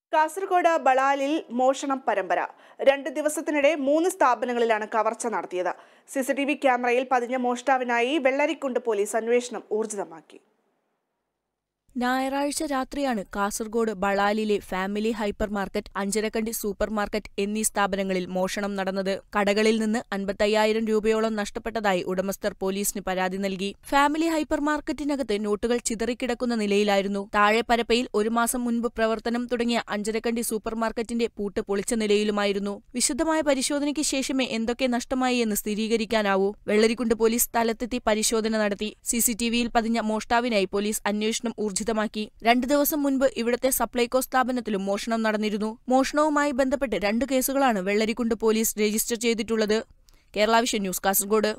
കാസർഗോഡ് ബളാലിൽ മോഷണം പരമ്പര രണ്ട് ദിവസത്തിനിടെ മൂന്ന് സ്ഥാപനങ്ങളിലാണ് കവർച്ച നടത്തിയത് സിസിടിവി ക്യാമറയിൽ പതിഞ്ഞ മോഷ്ടാവിനായി വെള്ളരിക്കുണ്ട് പോലീസ് അന്വേഷണം ഊർജിതമാക്കി ഞായറാഴ്ച രാത്രിയാണ് കാസർഗോഡ് ബളാലിലെ family hyper market Anjarakandy super market എന്നീ സ്ഥാപനങ്ങളിൽ മോഷണം നടന്നത് കടകളിൽ നിന്ന് അൻപത്തയ്യായിരം രൂപയോളം നഷ്ടപ്പെട്ടതായി ഉടമസ്ഥർ പോലീസിന് പരാതി നൽകി ഫാമിലി ഹൈപ്പർ മാർക്കറ്റിനകത്ത് നോട്ടുകൾ ചിതറിക്കിടക്കുന്ന നിലയിലായിരുന്നു താഴെ പരപ്പയിൽ ഒരു മാസം മുൻപ് പ്രവർത്തനം തുടങ്ങിയ അഞ്ചരക്കണ്ടി സൂപ്പർ മാർക്കറ്റിന്റെ പൂട്ട് പൊളിച്ച നിലയിലുമായിരുന്നു വിശദമായ പരിശോധനയ്ക്ക് ശേഷമേ എന്തൊക്കെ നഷ്ടമായി എന്ന് സ്ഥിരീകരിക്കാനാവൂ വെള്ളരിക്കുണ്ട് പോലീസ് സ്ഥലത്തെത്തി പരിശോധന നടത്തി സിസിടിവിയിൽ പതിഞ്ഞ മോഷ്ടാവിനായി പോലീസ് അന്വേഷണം ഊർജിതമാക്കി രണ്ടു ദിവസം മുൻപ് ഇവിടത്തെ സപ്ലൈകോ സ്ഥാപനത്തിലും മോഷണം നടന്നിരുന്നു മോഷണവുമായി ബന്ധപ്പെട്ട് രണ്ട് കേസുകളാണ് വെള്ളരിക്കുണ്ട് പോലീസ് രജിസ്റ്റർ ചെയ്തിട്ടുള്ളത് കേരള വിഷൻ ന്യൂസ് കാസർഗോഡ്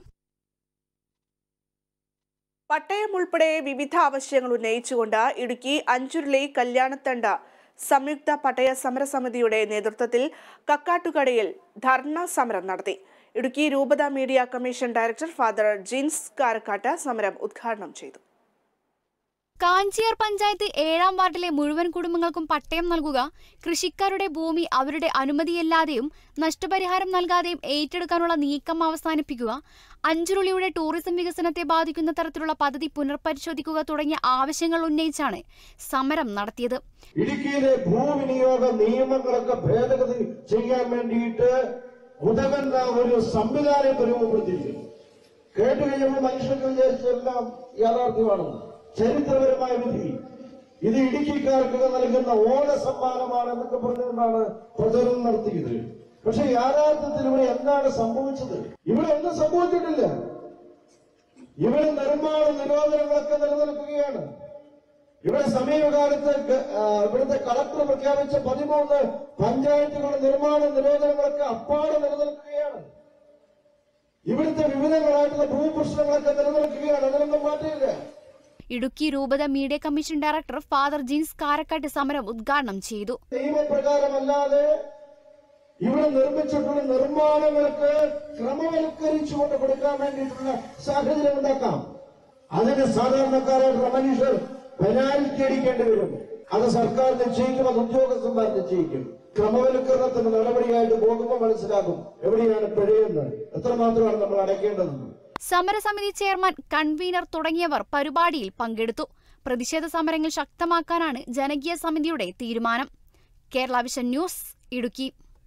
പട്ടയം ഉൾപ്പെടെ വിവിധ ആവശ്യങ്ങൾ ഉന്നയിച്ചുകൊണ്ട് ഇടുക്കി അഞ്ചുരുളി കല്യാണത്തണ്ട സംയുക്ത പട്ടയ സമരസമിതിയുടെ നേതൃത്വത്തിൽ കക്കാട്ടുകടയിൽ ധർണ സമരം നടത്തി ഇടുക്കി രൂപത media commission director father Jins Karakkattu സമരം ഉദ്ഘാടനം ചെയ്തു കാഞ്ചിയാർ പഞ്ചായത്ത് ഏഴാം വാർഡിലെ മുഴുവൻ കുടുംബങ്ങൾക്കും പട്ടയം നൽകുക കൃഷിക്കാരുടെ ഭൂമി അവരുടെ അനുമതിയില്ലാതെയും നഷ്ടപരിഹാരം നൽകാതെയും ഏറ്റെടുക്കാനുള്ള നീക്കം അവസാനിപ്പിക്കുക അഞ്ചുരുളിയുടെ ടൂറിസം വികസനത്തെ ബാധിക്കുന്ന തരത്തിലുള്ള പദ്ധതി പുനർപരിശോധിക്കുക തുടങ്ങിയ ആവശ്യങ്ങൾ ഉന്നയിച്ചാണ് സമരം നടത്തിയത് ഇടുക്കിയിലെ ഭൂവിനിയോഗ നിയമങ്ങളൊക്കെ ഭേദഗതി ചെയ്യാൻ വേണ്ടിയിട്ട് ഉതകുന്ന ഒരു സംവിധാനം രൂപപ്പെടുത്തിയിരിക്കുന്നു കേട്ട് കഴിയുമ്പോൾ മനുഷ്യർക്ക് വിചാരിച്ചെല്ലാം യാഥാർത്ഥ്യമാണെന്ന് ചരിത്രപരമായ വിധി ഇത് ഇടുക്കിക്കാർക്ക് നൽകുന്ന ഓണ സമ്മാനമാണെന്നൊക്കെ പറഞ്ഞുകൊണ്ടാണ് പ്രചരണം നടത്തിയത് പക്ഷെ യാഥാർത്ഥ്യത്തിൽ ഇവിടെ എന്താണ് സംഭവിച്ചത് ഇവിടെ ഒന്നും സംഭവിച്ചിട്ടില്ല ഇവിടെ നിർമ്മാണ നിരോധനങ്ങളൊക്കെ നിലനിൽക്കുകയാണ് ഇവിടെ സമീപകാലത്ത് ഗ- ആ, ഇവിടുത്തെ കളക്ടർ പ്രഖ്യാപിച്ച പതിമൂന്ന് പഞ്ചായത്തുകളുടെ നിർമ്മാണ നിരോധനങ്ങളൊക്കെ അപ്പാടെ നിലനിൽക്കുകയാണ് ഇവിടുത്തെ വിവിധങ്ങളായിട്ടുള്ള ഭൂപ്രശ്നങ്ങളൊക്കെ നിലനിൽക്കുകയാണ് അതിനൊന്നും മാറ്റമില്ല ഇടുക്കി രൂപത media commission director father Jins Karakkattu സമരം ഉദ്ഘാടനം ചെയ്തു നിയമപ്രകാരമല്ലാതെ ഇവിടെ നിർമ്മിച്ചിട്ടുള്ള നിർമ്മാണങ്ങൾക്ക് ക്രമവൽക്കരിച്ചുകൊണ്ട് കൊടുക്കാൻ വേണ്ടിയിട്ടുള്ള സാഹചര്യം ഉണ്ടാക്കാം അതിന് സാധാരണക്കാരായിട്ടുള്ള മനുഷ്യർ പെനാൽറ്റി അടിക്കേണ്ടി വരും അത് സർക്കാർ നിശ്ചയിക്കും അത് ഉദ്യോഗസ്ഥന്മാർ നിശ്ചയിക്കും ക്രമവൽക്കരണത്തിന് നടപടിയായിട്ട് പോകുമ്പോൾ മനസ്സിലാകും എവിടെയാണ് പിഴയെന്ന് എത്രമാത്രമാണ് നമ്മൾ അടയ്ക്കേണ്ടതെന്ന് സമരസമിതി ചെയർമാൻ കൺവീനർ തുടങ്ങിയവർ പരിപാടിയിൽ പങ്കെടുത്തു പ്രതിഷേധ സമരങ്ങൾ ശക്തമാക്കാനാണ് ജനകീയ സമിതിയുടെ തീരുമാനം കേരള വിഷൻ ന്യൂസ് ഇടുക്കി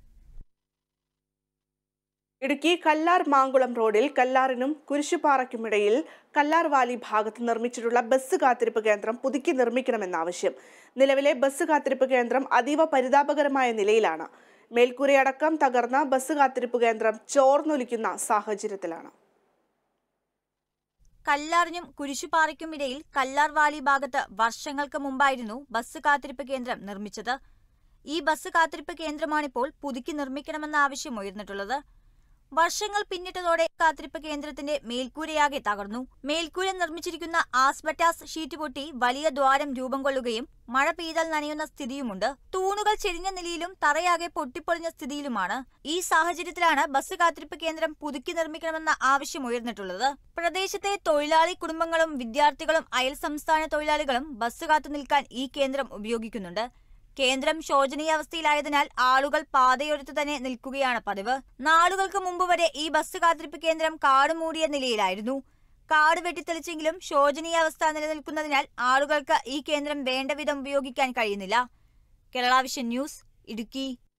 ഇടുക്കി കല്ലാർ മാങ്കുളം റോഡിൽ കല്ലാറിനും കുരിശുപാറയ്ക്കുമിടയിൽ കല്ലാർ വാലി ഭാഗത്ത് നിർമ്മിച്ചിട്ടുള്ള ബസ് കാത്തിരിപ്പ് കേന്ദ്രം പുതുക്കി നിർമ്മിക്കണമെന്ന ആവശ്യം നിലവിലെ ബസ് കാത്തിരിപ്പ് കേന്ദ്രം അതീവ പരിതാപകരമായ നിലയിലാണ് മേൽക്കൂരയടക്കം തകർന്ന ബസ് കാത്തിരിപ്പ് കേന്ദ്രം ചോർന്നൊലിക്കുന്ന സാഹചര്യത്തിലാണ് കല്ലാറിനും കുരിശുപാറയ്ക്കുമിടയിൽ കല്ലാർ വാലി ഭാഗത്ത് വർഷങ്ങൾക്ക് മുമ്പായിരുന്നു ബസ് കാത്തിരിപ്പ് കേന്ദ്രം നിർമ്മിച്ചത് ഈ ബസ് കാത്തിരിപ്പ് കേന്ദ്രമാണിപ്പോൾ പുതുക്കി നിർമ്മിക്കണമെന്ന ആവശ്യം ഉയർന്നിട്ടുള്ളത് വർഷങ്ങൾ പിന്നിട്ടതോടെ കാത്തിരിപ്പ് കേന്ദ്രത്തിന്റെ മേൽക്കൂരയാകെ തകർന്നു മേൽക്കൂര നിർമ്മിച്ചിരിക്കുന്ന ആസ്ബറ്റാസ് ഷീറ്റ് പൊട്ടി വലിയ ദ്വാരം രൂപം കൊള്ളുകയും മഴ പെയ്താൽ നനയുന്ന സ്ഥിതിയുമുണ്ട് തൂണുകൾ ചെരിഞ്ഞ നിലയിലും തറയാകെ പൊട്ടിപ്പൊളിഞ്ഞ സ്ഥിതിയിലുമാണ് ഈ സാഹചര്യത്തിലാണ് ബസ് കാത്തിരിപ്പ് കേന്ദ്രം പുതുക്കി നിർമ്മിക്കണമെന്ന ആവശ്യം ഉയർന്നിട്ടുള്ളത് പ്രദേശത്തെ തൊഴിലാളി കുടുംബങ്ങളും വിദ്യാർത്ഥികളും അയൽ സംസ്ഥാന തൊഴിലാളികളും ബസ് കാത്തു നിൽക്കാൻ ഈ കേന്ദ്രം ഉപയോഗിക്കുന്നുണ്ട് കേന്ദ്രം ശോചനീയാവസ്ഥയിലായതിനാൽ ആളുകൾ പാതയോരത്ത് തന്നെ നിൽക്കുകയാണ് പതിവ് നാളുകൾക്ക് മുമ്പ് വരെ ഈ ബസ് കാത്തിരിപ്പ് കേന്ദ്രം കാട് മൂടിയ നിലയിലായിരുന്നു കാട് വെട്ടിത്തെളിച്ചെങ്കിലും ശോചനീയാവസ്ഥ നിലനിൽക്കുന്നതിനാൽ ആളുകൾക്ക് ഈ കേന്ദ്രം വേണ്ടവിധം ഉപയോഗിക്കാൻ കഴിയുന്നില്ല കേരള വിഷൻ ന്യൂസ് ഇടുക്കി